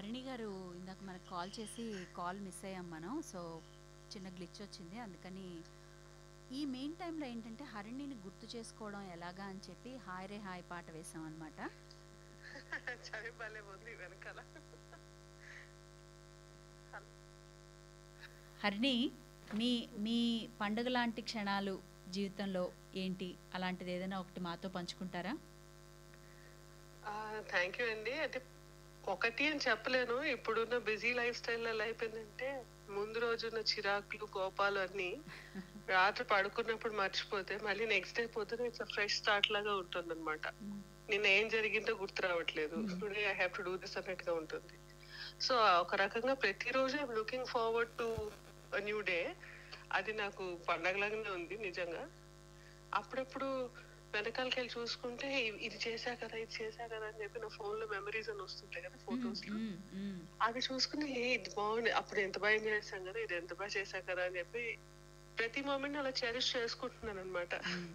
హరిణి గారు ఇందాక మనకు కాల్ చేసి కాల్ మిస్ అయ్యాం మనం సో చిన్న గ్లిచ్ వచ్చింది అందుకని ఈ మెయిన్ టైంలో ఏంటంటే హరిణిని గుర్తు చేసుకోవడం ఎలాగా అని చెప్పి హాయ్ రే హాయ్ పాట వేసాం అనమాట చవి భలే ఉంది వెనకాల హరిణి మీ మీ పండుగ లాంటి క్షణాలు జీవితంలో ఏంటి అలాంటిది ఏదైనా ఒకటి మాతో పంచుకుంటారా థ్యాంక్ యూ అండి అంటే ఒకటి అని చెప్పలేను ఇప్పుడున్న బిజీ లైఫ్ స్టైల్ ఎలా అయిపోయిందంటే ముందు రోజున్న చిరాకులు కోపాలు అన్ని రాత్రి పడుకున్నప్పుడు మర్చిపోతే మళ్ళీ నెక్స్ట్ డే పొద్దున ఇట్స్ ఫ్రెష్ స్టార్ట్ లాగా ఉంటుంది అనమాట నిన్న ఏం జరిగిందో గుర్తు రావట్లేదు today I have to do this అన్నట్టుగా ఉంటుంది సో ఒక రకంగా ప్రతిరోజు I'm looking forward to new day అది నాకు పండగలాగానే ఉంది నిజంగా అప్పుడప్పుడు వెనకాలకి వెళ్ళి చూసుకుంటే ఇ- ఇది చేశా కదా ఇది చేశా కదా అని చెప్పి నా ఫోన్ లో మెమరీస్ అని వస్తుంటాయి కదా ఫొటోస్ లో మ్మ్, మ్మ్. అవి చూసుకుని ఏ ఇది బాగుంది అప్పుడు ఎంత బాగా ఎంజాయ్ చేశాం కదా ఇది ఎంత బాగా చేశా కదా అని చెప్పి ప్రతి మూమెంట్ అలా చెరిష్ చేసుకుంటున్నాను అనమాట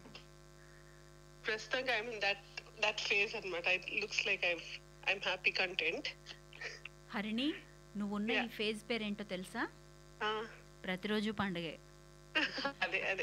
ప్రస్తుతానికి I mean that that phase అనమాట it looks like I I'm happy content Harini నువ్వున్న ఈ Yeah. ఫేజ్ పేరేంటో తెలుసా ప్రతిరోజు పండుగే అదే అదే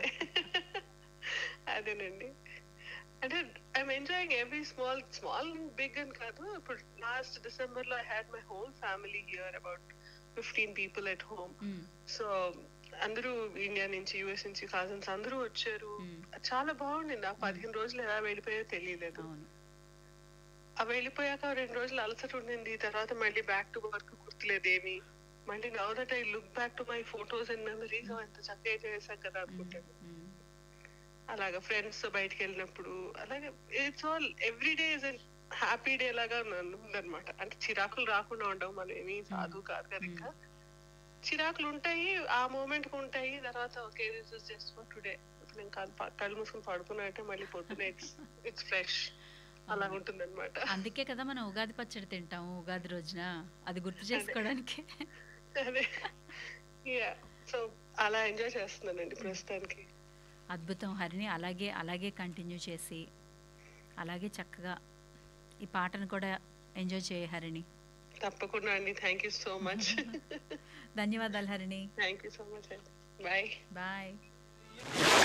అదేనండి అంటే I'm enjoying every small small big అని కాదు ఇప్పుడు లాస్ట్ డిసెంబర్ లో I had my whole family here about fifteen people at home hmm, so అందరూ ఇండియా నుంచి యుఎస్ నుంచి కజిన్స్ అందరూ వచ్చారు మ్మ్. చాలా బాగుండింది ఆ పదిహేను రోజులు ఎలా వెళ్ళిపోయో తెలియలేదు అవును ఆ వెళ్ళిపోయాక రెండు రోజులు అలసట ఉండింది తర్వాత మళ్ళీ బ్యాక్ టు వర్క్ గుర్తులేదేమి మళ్ళీ now that I look back to my photos and memories ఎంత చక్కగా చేశాం కదా అనుకుంటాను మ్మ్. అలాగా ఫ్రెండ్స్ తో బయటకు వెళ్ళినప్పుడు అలాగే it's all every day is happy day లాగా ఉందన్నమాట అంటే చిరాకులు రాకుండా ఉండవు మనం ఏమీ సాధు కాదు కదా ఇంకా చిరాకులు ఉంటాయి ఆ మూమెంట్ కు ఉంటాయి తర్వాత okay this is just for today ఇప్పుడు నేను కళ్ళు ప- కళ్ళు మూసుకుని పడుకున్నట్టే మళ్ళీ పొద్దున ఇట్స్ ఇట్స్ ఫ్రెష్ అలా ఉంటుంది అనమాట అందుకే కదా మనం ఉగాది పచ్చడి తింటాము ఉగాది రోజున అది గుర్తు చేసుకోవడానికి అదే యా సో అలా ఎంజాయ్ చేస్తున్నానండి ప్రస్తుతానికి అద్భుతం హరిని అలాగే అలాగే కంటిన్యూ చేసి అలాగే చక్కగా ఈ పాటను కూడా ఎంజాయ్ చేయ హరిణి తప్పకుండా అండి థ్యాంక్ యూ సో మచ్ ధన్యవాదాలు Harini thank you so much అండి బాయ్ బాయ్